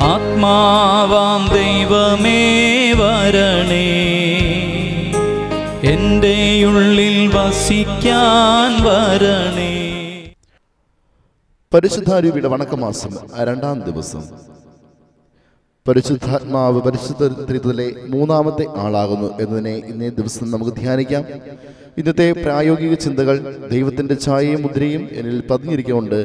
ആത്മാവാം ദൈവമേ വരണേ എൻ്റെ ഉള്ളിൽ വസിക്കാൻ വരണേ പരിശുദ്ധാരൂപിയുടെ വണക്കമാസം രണ്ടാം ദിവസം പരിശുദ്ധാത്മാവ് പരിശുദ്ധ ത്രിത്വത്തിലെ മൂന്നാമത്തെ ആളാകുന്നു എന്നതിനെ ഇന്നേ ദിവസം നമുക്ക് ധ്യാനിക്കാം ഇന്നത്തെ പ്രായോഗിക ചിന്തകൾ ദൈവത്തിന്റെ ഛായയും മുദ്രയും എന്നിൽ പതിഞ്ഞിരിക്കൊണ്ട്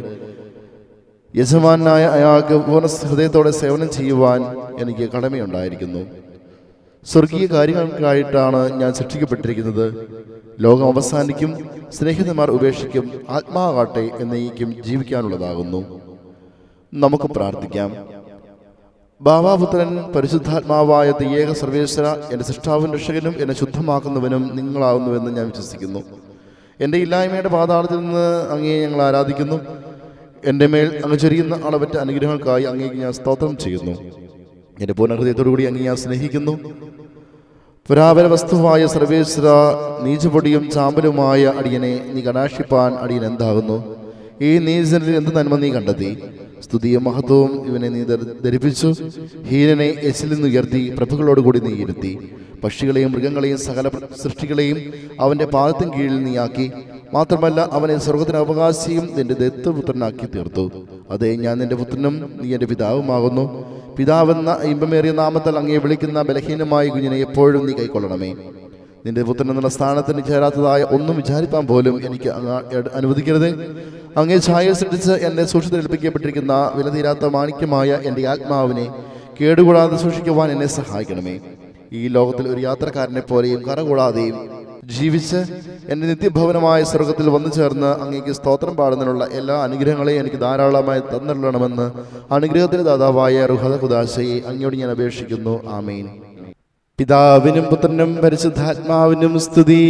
യജമാനായ അയാൾക്ക് പൂർണ്ണ ഹൃദയത്തോടെ സേവനം ചെയ്യുവാൻ എനിക്ക് കടമയുണ്ടായിരിക്കുന്നു സ്വർഗീയ കാര്യങ്ങൾക്കായിട്ടാണ് ഞാൻ സൃഷ്ടിക്കപ്പെട്ടിരിക്കുന്നത് ലോകം അവസാനിക്കും സ്നേഹിതന്മാർ ഉപേക്ഷിക്കും ആത്മാവാകട്ടെ എന്നേക്കും ജീവിക്കാനുള്ളതാകുന്നു നമുക്ക് പ്രാർത്ഥിക്കാം ബാബാപുത്രൻ പരിശുദ്ധാത്മാവായ തിയേക സർവേശ്വര എൻ്റെ സൃഷ്ടാവും രക്ഷകനും എന്നെ ശുദ്ധമാക്കുന്നവനും നിങ്ങളാകുന്നുവെന്ന് ഞാൻ വിശ്വസിക്കുന്നു എൻ്റെ ഇല്ലായ്മയുടെ പാതാളത്തിൽ നിന്ന് അങ്ങേ ഞങ്ങൾ ആരാധിക്കുന്നു എൻ്റെ മേൽ അങ്ങ് ചൊരിയുന്ന അളവറ്റ അനുഗ്രഹങ്ങൾക്കായി അങ്ങേക്ക് ഞാൻ സ്തോത്രം ചെയ്യുന്നു എൻ്റെ പൂർണ്ണഹൃദയത്തോടു കൂടി അങ്ങ് ഞാൻ സ്നേഹിക്കുന്നു പുരാപര വസ്തുവായ സർവേശ്വര നീചപൊടിയും ചാമ്പലുമായ അടിയനെ നീ കടാക്ഷിപ്പാൻ അടിയൻ എന്താകുന്നു ഈ നീചനിൽ എന്ത് നന്മ നീ കണ്ടെത്തി സ്തുതിയും മഹത്വവും ഇവനെ നീ ധര- ധരിപ്പിച്ചു ഹീനനെ എച്ചിൽ നിന്ന് ഉയർത്തി പ്രഭുക്കളോട് കൂടി നീ ഇരുത്തി പക്ഷികളെയും മൃഗങ്ങളെയും സകല പ്ര- സൃഷ്ടികളെയും അവന്റെ പാദത്തിന് കീഴിൽ നീയാക്കി മാത്രമല്ല അവനെ സ്വർഗത്തിന് അവകാശിയും നിന്റെ ദത്തപുത്രനാക്കി തീർത്തു അതെ ഞാൻ നിന്റെ പുത്രനും നീ എൻ്റെ പിതാവുമാകുന്നു പിതാവെന്ന ഇമ്പമേറിയ നാമത്തിൽ അങ്ങേ വിളിക്കുന്ന ബലഹീനമായ കുഞ്ഞിനെ എപ്പോഴും നീ കൈക്കൊള്ളണമേ നിന്റെ പുത്രൻ എന്നുള്ള സ്ഥാനത്തിന് ചേരാത്തതായ ഒന്നും വിചാരിപ്പാൻ പോലും എനിക്ക് അങ്ങ് എട- അനുവദിക്കരുത് അങ്ങേ ഛായ സൃഷ്ടിച്ച് എന്നെ സൂക്ഷിച്ചേൽപ്പിക്കപ്പെട്ടിരിക്കുന്ന വിലതീരാത്ത മാണിക്യമായ എൻ്റെ ആത്മാവിനെ കേടുകൂടാതെ സൂക്ഷിക്കുവാൻ എന്നെ സഹായിക്കണമേ ഈ ലോകത്തിൽ ഒരു യാത്രക്കാരനെ പോലെയും കറകൂടാതെയും ജീവിച്ച് എൻ്റെ നിത്യഭവനമായ സ്വർഗത്തിൽ വന്നു ചേർന്ന് അങ്ങേക്ക് സ്തോത്രം പാടുന്നതിനുള്ള എല്ലാ അനുഗ്രഹങ്ങളെയും എനിക്ക് ധാരാളമായി തന്നിടണമെന്ന് അനുഗ്രഹത്തിന് ദാതാവായ റുഹദ കുദാശയെ അങ്ങോട്ട് ഞാൻ അപേക്ഷിക്കുന്നു ആമേൻ പിതാവിനും പുത്രനും പരിശുദ്ധാത്മാവിനും സ്തുതി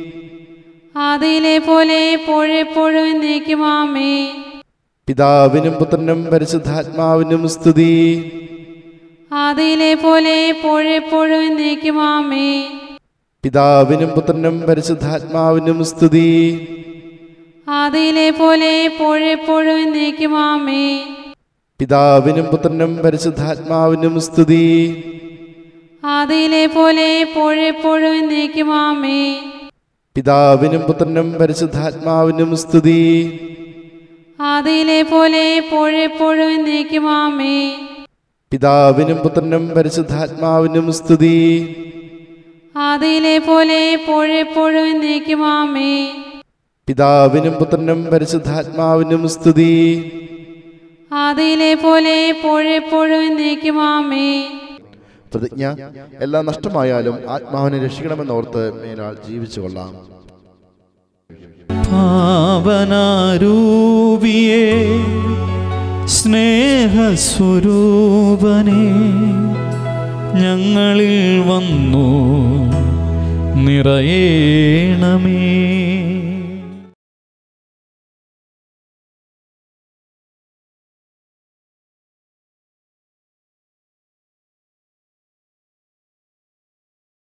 ആദിയിലെ പോലെ എപ്പോഴെപ്പോഴും എന്നേക്കുമാമേ പിതാവിനും പുത്രനും പരിശുദ്ധാത്മാവിനും സ്തുതി ആദിയിലെ പോലെ എപ്പോഴെപ്പോഴും എന്നേക്കുമാമേ പിതാവിനും പുത്രനും പരിശുദ്ധാത്മാവിനും സ്തുതി ആദിയിലെ പോലെ എപ്പോഴെപ്പോഴും എന്നേക്കുമാമേ പിതാവിനും പുത്രനും പരിശുദ്ധാത്മാവിനും സ്തുതി ആദിയിലെ പോലെ എപ്പോഴെപ്പോഴും എന്നേക്കുമാമേ പിതാവിനും പുത്രനും പരിശുദ്ധാത്മാവിനും സ്തുതി ആദിയിലെ പോലെ എപ്പോഴെപ്പോഴും എന്നേക്കുമാമേ പിതാവിനും പുത്രനും പരിശുദ്ധാത്മാവിനും സ്തുതി ആദിയിലെ പോലെ എപ്പോഴെപ്പോഴും എന്നേക്കുമാമേ പിതാവിനും പുത്രനും പരിശുദ്ധാത്മാവിനും സ്തുതി ആദിയിലെ പോലെ എപ്പോഴെപ്പോഴും എന്നേക്കുമാമേ പ്രതിജ്ഞ എല്ലാം നഷ്ടമായാലും ആത്മാവിനെ രക്ഷിക്കണമെന്നോർത്ത് മേലാൾ ജീവിച്ചു കൊള്ളാം പാവനാരൂപിയേ സ്നേഹസ്വരൂപനേ ഞങ്ങളിൽ വന്നു നിറയേണമേ